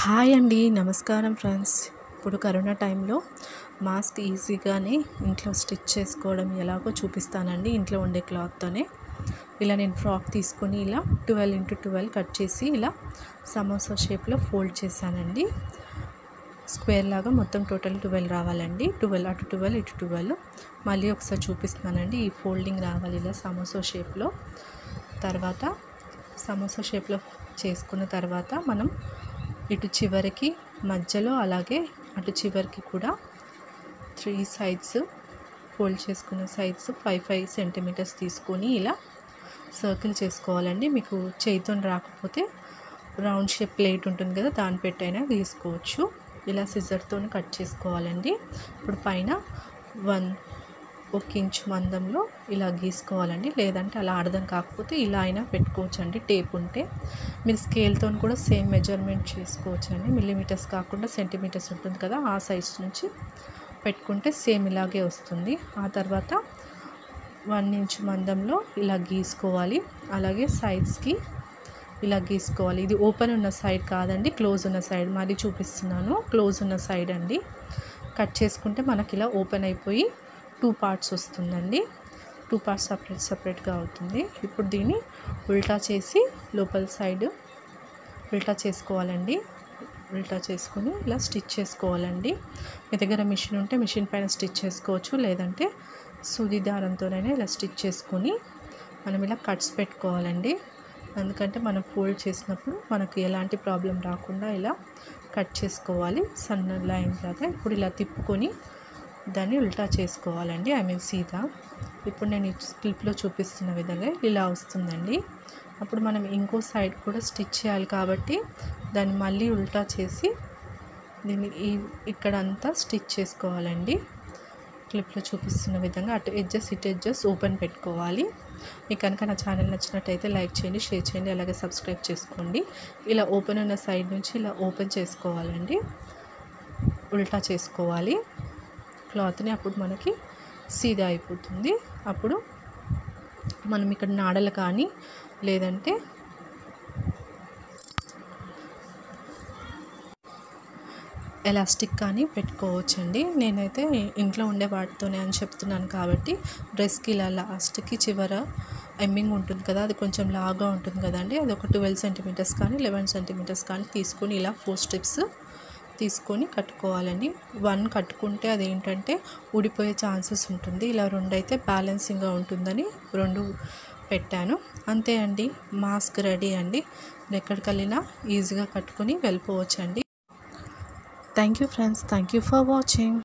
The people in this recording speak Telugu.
హాయ్ అండి నమస్కారం ఫ్రెండ్స్ ఇప్పుడు కరోనా టైంలో మాస్క్ ఈజీగానే ఇంట్లో స్టిచ్ చేసుకోవడం ఎలాగో చూపిస్తానండి ఇంట్లో ఉండే క్లాత్తోనే ఇలా నేను ఫ్రాక్ తీసుకొని ఇలా ట్వెల్వ్ ఇంటూ ట్వెల్వ్ కట్ చేసి ఇలా సమోసా షేప్లో ఫోల్డ్ చేశానండి స్క్వేర్ లాగా మొత్తం టోటల్ ట్వెల్వ్ రావాలండి ట్వెల్వ్ అటు ట్వెల్వ్ ఇటు ట్వెల్వ్ మళ్ళీ ఒకసారి చూపిస్తున్నానండి ఈ ఫోల్డింగ్ రావాలి ఇలా సమోసా షేప్లో తర్వాత సమోసా షేప్లో చేసుకున్న తర్వాత మనం ఇటు చివరికి మధ్యలో అలాగే అటు చివరికి కూడా త్రీ సైడ్స్ ఫోల్డ్ చేసుకున్న సైడ్స్ ఫైవ్ ఫైవ్ సెంటీమీటర్స్ తీసుకొని ఇలా సర్కిల్ చేసుకోవాలండి మీకు చేతితో రాకపోతే రౌండ్ షేప్ ప్లేట్ ఉంటుంది కదా దాని పెట్టైనా గీసుకోవచ్చు ఇలా సిజర్తో కట్ చేసుకోవాలండి ఇప్పుడు పైన వన్ ఒక ఇంచు మందంలో ఇలా గీసుకోవాలండి లేదంటే అలా అర్థం కాకపోతే ఇలా అయినా పెట్టుకోవచ్చు అండి టేప్ ఉంటే మీరు స్కేల్తో కూడా సేమ్ మెజర్మెంట్ చేసుకోవచ్చు అండి మిల్లీమీటర్స్ కాకుండా సెంటీమీటర్స్ ఉంటుంది కదా ఆ సైజ్ నుంచి పెట్టుకుంటే సేమ్ ఇలాగే వస్తుంది ఆ తర్వాత వన్ ఇంచ్ మందంలో ఇలా గీసుకోవాలి అలాగే సైడ్స్కి ఇలా గీసుకోవాలి ఇది ఓపెన్ ఉన్న సైడ్ కాదండి క్లోజ్ ఉన్న సైడ్ మాది చూపిస్తున్నాను క్లోజ్ ఉన్న సైడ్ అండి కట్ చేసుకుంటే మనకి ఇలా ఓపెన్ అయిపోయి టూ పార్ట్స్ వస్తుందండి టూ పార్ట్స్ సపరేట్ సపరేట్గా అవుతుంది ఇప్పుడు దీన్ని ఉల్టా చేసి లోపల సైడ్ ఉల్టా చేసుకోవాలండి ఉల్టా చేసుకొని ఇలా స్టిచ్ చేసుకోవాలండి మీ దగ్గర మిషన్ ఉంటే మిషన్ పైన స్టిచ్ చేసుకోవచ్చు లేదంటే సూది దారంతోనైనా ఇలా స్టిచ్ చేసుకొని మనం ఇలా కట్స్ పెట్టుకోవాలండి ఎందుకంటే మనం ఫోల్డ్ చేసినప్పుడు మనకు ఎలాంటి ప్రాబ్లం రాకుండా ఇలా కట్ చేసుకోవాలి సన్న లైన్ లాగా ఇప్పుడు ఇలా తిప్పుకొని దాన్ని ఉల్టా చేసుకోవాలండి ఐ మీన్ సీదా ఇప్పుడు నేను ఈ క్లిప్లో చూపిస్తున్న విధంగా ఇలా వస్తుందండి అప్పుడు మనం ఇంకో సైడ్ కూడా స్టిచ్ చేయాలి కాబట్టి దాన్ని మళ్ళీ ఉల్టా చేసి దీన్ని ఈ ఇక్కడ అంతా స్టిచ్ చేసుకోవాలండి క్లిప్లో చూపిస్తున్న విధంగా అటు ఎడ్జెస్ ఇటు ఎడ్జెస్ ఓపెన్ పెట్టుకోవాలి మీకు కనుక నా ఛానల్ నచ్చినట్టయితే లైక్ చేయండి షేర్ చేయండి అలాగే సబ్స్క్రైబ్ చేసుకోండి ఇలా ఓపెన్ ఉన్న సైడ్ నుంచి ఇలా ఓపెన్ చేసుకోవాలండి ఉల్టా చేసుకోవాలి క్లాత్ని అప్పుడు మనకి సీదా అయిపోతుంది అప్పుడు మనం ఇక్కడ నాడలు కానీ లేదంటే ఎలాస్టిక్ కానీ పెట్టుకోవచ్చండి నేనైతే ఇంట్లో ఉండే వాటితోనే అని చెప్తున్నాను కాబట్టి డ్రెస్కి ఇలా లాస్ట్కి చివర ఎమ్మింగ్ ఉంటుంది కదా అది కొంచెం లాగా ఉంటుంది కదండి అది ఒక ట్వెల్వ్ సెంటీమీటర్స్ కానీ లెవెన్ సెంటీమీటర్స్ కానీ తీసుకొని ఇలా ఫోర్ స్టెప్స్ తీసుకొని కట్టుకోవాలండి వన్ కట్టుకుంటే అది ఏంటంటే ఊడిపోయే ఛాన్సెస్ ఉంటుంది ఇలా రెండు అయితే బ్యాలెన్సింగ్గా ఉంటుందని రెండు పెట్టాను అంతే అండి మాస్క్ రెడీ అండి ఎక్కడికి వెళ్ళినా ఈజీగా కట్టుకొని వెళ్ళిపోవచ్చు అండి thank you friends thank you for watching